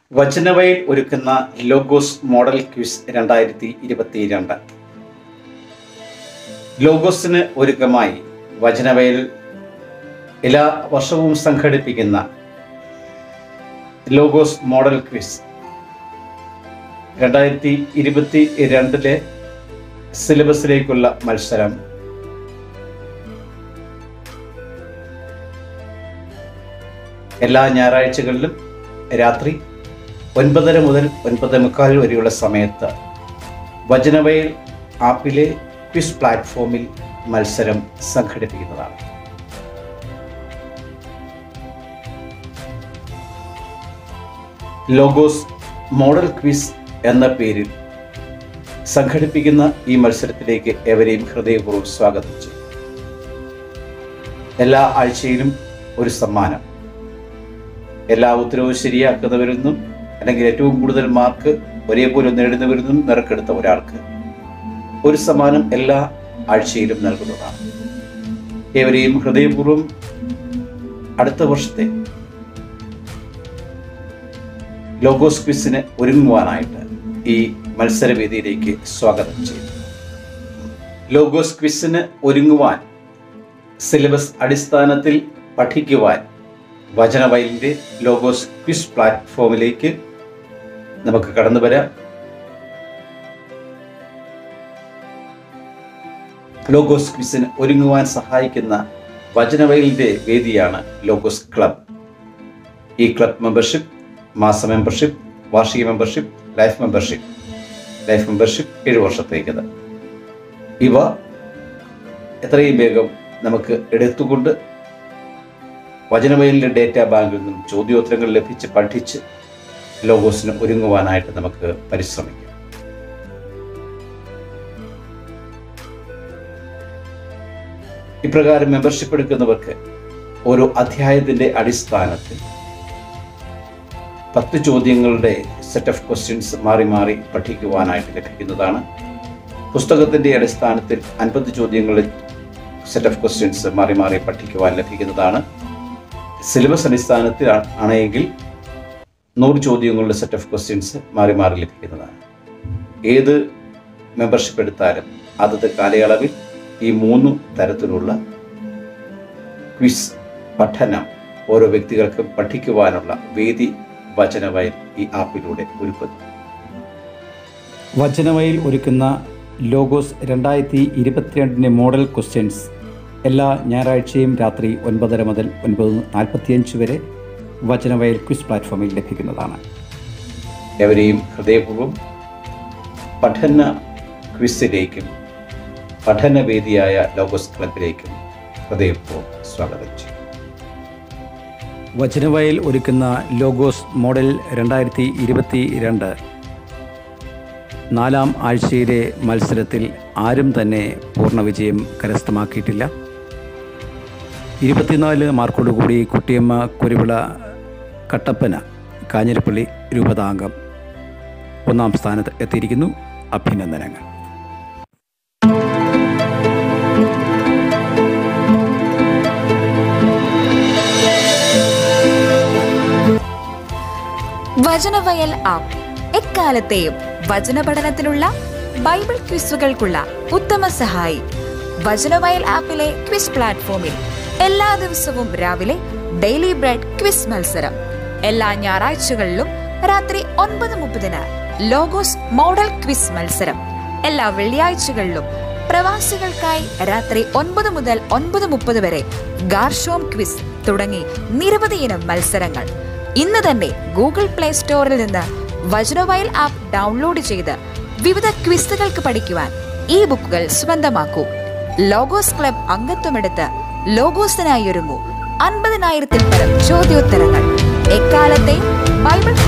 വചനവയിൽ ഒരുക്കുന്ന logos model quiz രണ്ടായിരത്തി ഇരുപത്തിരണ്ട് ലോഗോസിന് ഒരുക്കമായി വചനവയിൽ എല്ലാ വർഷവും സംഘടിപ്പിക്കുന്ന ലോഗോസ് മോഡൽ ക്വിസ് രണ്ടായിരത്തി ഇരുപത്തി രണ്ടിലെ സിലബസിലേക്കുള്ള മത്സരം എല്ലാ ഞായറാഴ്ചകളിലും രാത്രി ഒൻപതര മുതൽ ഒൻപത് മുക്കാൽ വരെയുള്ള സമയത്ത് വചനവയൽ ആപ്പിലെ ക്വിസ് പ്ലാറ്റ്ഫോമിൽ മത്സരം സംഘടിപ്പിക്കുന്നതാണ് ലോഗോസ് മോഡൽ ക്വിസ് എന്ന പേരിൽ സംഘടിപ്പിക്കുന്ന ഈ മത്സരത്തിലേക്ക് എവരെയും ഹൃദയപൂർവ്വം സ്വാഗതം ചെയ്യും എല്ലാ ആഴ്ചയിലും ഒരു സമ്മാനം എല്ലാ ഉത്തരവും ശരിയാക്കുന്നവരിൽ അല്ലെങ്കിൽ ഏറ്റവും കൂടുതൽ മാർക്ക് ഒരേപോലെ നേടുന്നവരിൽ നിന്നും നിറക്കെടുത്ത ഒരാൾക്ക് ഒരു സമ്മാനം എല്ലാ ആഴ്ചയിലും നൽകുന്നതാണ് ഏവരെയും ഹൃദയപൂർവ്വം അടുത്ത വർഷത്തെ ലോഗോസ് ക്വിസിന് ഒരുങ്ങുവാനായിട്ട് ഈ മത്സരവേദിയിലേക്ക് സ്വാഗതം ചെയ്യുന്നു ലോഗോസ് ക്വിസിന് ഒരുങ്ങുവാൻ സിലബസ് അടിസ്ഥാനത്തിൽ പഠിക്കുവാൻ വചനവയലിൻ്റെ ലോഗോസ് ക്വിസ് പ്ലാറ്റ്ഫോമിലേക്ക് നമുക്ക് കടന്നു വരാം ലോഗോസ് ക്വിസിന് ഒരുങ്ങുവാൻ സഹായിക്കുന്ന വചനവയലിൻ്റെ വേദിയാണ് ലോഗോസ് ക്ലബ് ഈ ക്ലബ് മെമ്പർഷിപ്പ് മാസ മെമ്പർഷിപ്പ് വാർഷിക membership life membership life membership ഏഴ് വർഷത്തേക്കത് ഇവ എത്രയും വേഗം നമുക്ക് എടുത്തുകൊണ്ട് വചനവയലിൻ്റെ ഡേറ്റാ ബാങ്കിൽ നിന്നും ചോദ്യോത്തരങ്ങൾ ലഭിച്ച് പഠിച്ച് ലോഗോസിന് ഒരുങ്ങുവാനായിട്ട് നമുക്ക് പരിശ്രമിക്കാം ഇപ്രകാരം മെമ്പർഷിപ്പ് എടുക്കുന്നവർക്ക് ഓരോ അധ്യായത്തിന്റെ അടിസ്ഥാനത്തിൽ പത്ത് ചോദ്യങ്ങളുടെ സെറ്റ് ഓഫ് ക്വസ്റ്റ്യൻസ് മാറി മാറി പഠിക്കുവാനായിട്ട് ലഭിക്കുന്നതാണ് പുസ്തകത്തിന്റെ അടിസ്ഥാനത്തിൽ അൻപത് ചോദ്യങ്ങളുടെ സെറ്റ് ഓഫ് ക്വസ്റ്റ്യൻസ് മാറി മാറി പഠിക്കുവാൻ ലഭിക്കുന്നതാണ് സിലബസ് അടിസ്ഥാനത്തിൽ ആണെങ്കിൽ നൂറ് ചോദ്യങ്ങളുടെ സെറ്റ് ഓഫ് ക്വസ്റ്റ്യൻസ് മാറി മാറി ലഭിക്കുന്നതാണ് ഏത് മെമ്പർഷിപ്പ് എടുത്താലും അതത് കാലയളവിൽ ഈ മൂന്ന് തരത്തിലുള്ള ക്വിസ് പഠനം ഓരോ വ്യക്തികൾക്കും പഠിക്കുവാനുള്ള വേദി വചനവയൽ ഈ ആപ്പിലൂടെ ഒരുക്കുന്നു വചനവയിൽ ഒരുക്കുന്ന ലോഗോസ് രണ്ടായിരത്തി ഇരുപത്തിരണ്ടിൻ്റെ മോഡൽ ക്വസ്റ്റ്യൻസ് എല്ലാ ഞായറാഴ്ചയും രാത്രി ഒൻപതര മുതൽ ഒൻപത് നാൽപ്പത്തിയഞ്ച് വരെ വചനവയൽ ക്വിസ് പ്ലാറ്റ്ഫോമിൽ ലഭിക്കുന്നതാണ് എവരെയും ഹൃദയപൂർവ്വം പഠന ക്വിസിലേക്കും പഠനവേദിയായ ലോഗോസ് ക്ലബിലേക്കും ഹൃദയപൂർവ്വം സ്വാഗതം ചെയ്യും വചനവയൽ ഒരുക്കുന്ന ലോഗോസ് മോഡൽ രണ്ടായിരത്തി ഇരുപത്തി രണ്ട് നാലാം ആഴ്ചയിലെ മത്സരത്തിൽ ആരും തന്നെ പൂർണ്ണ വിജയം കരസ്ഥമാക്കിയിട്ടില്ല ഇരുപത്തിനാല് മാർക്കോടുകൂടി കുട്ടിയമ്മ കുരുവിള കട്ടപ്പന കാഞ്ഞിരപ്പള്ളി രൂപതാംഗം ഒന്നാം സ്ഥാനത്ത് എത്തിയിരിക്കുന്നു അഭിനന്ദനങ്ങൾ വചനവയൽ ആപ്പ് എക്കാലത്തെയും വചന പഠനത്തിനുള്ള ബൈബിൾ ക്വിസുകൾക്കുള്ള ഉത്തമ സഹായി വചനവയൽ ആപ്പിലെ ക്വിസ് പ്ലാറ്റ്ഫോമിൽ എല്ലാ ദിവസവും രാവിലെ ഡെയിലി ബ്രെഡ് ക്വിസ് മത്സരം എല്ലാ ഞായറാഴ്ചകളിലും രാത്രി ഒൻപത് മുപ്പതിന് ലോഗോസ് മോഡൽ ക്വിസ് മത്സരം എല്ലാ വെള്ളിയാഴ്ചകളിലും പ്രവാസികൾക്കായി രാത്രി ഒൻപത് മുതൽ ഒൻപത് മുപ്പത് വരെ ഗാർഷോം ക്വിസ് തുടങ്ങി നിരവധി ഇനം മത്സരങ്ങൾ ഇന്ന് തന്നെ ഗൂഗിൾ പ്ലേ സ്റ്റോറിൽ നിന്ന് വജ്രവയൽ ആപ്പ് ഡൗൺലോഡ് ചെയ്ത് വിവിധ ക്വിസുകൾക്ക് പഠിക്കുവാൻ ഈ ബുക്കുകൾ സ്വന്തമാക്കൂ ലോഗോസ് ക്ലബ് അംഗത്വമെടുത്ത് ലോഗോസിനായി ഒരുങ്ങൂ അൻപതിനായിരത്തിൽ പരം ചോദ്യോത്തരങ്ങൾ എക്കാലത്തെ ബൈബിൾ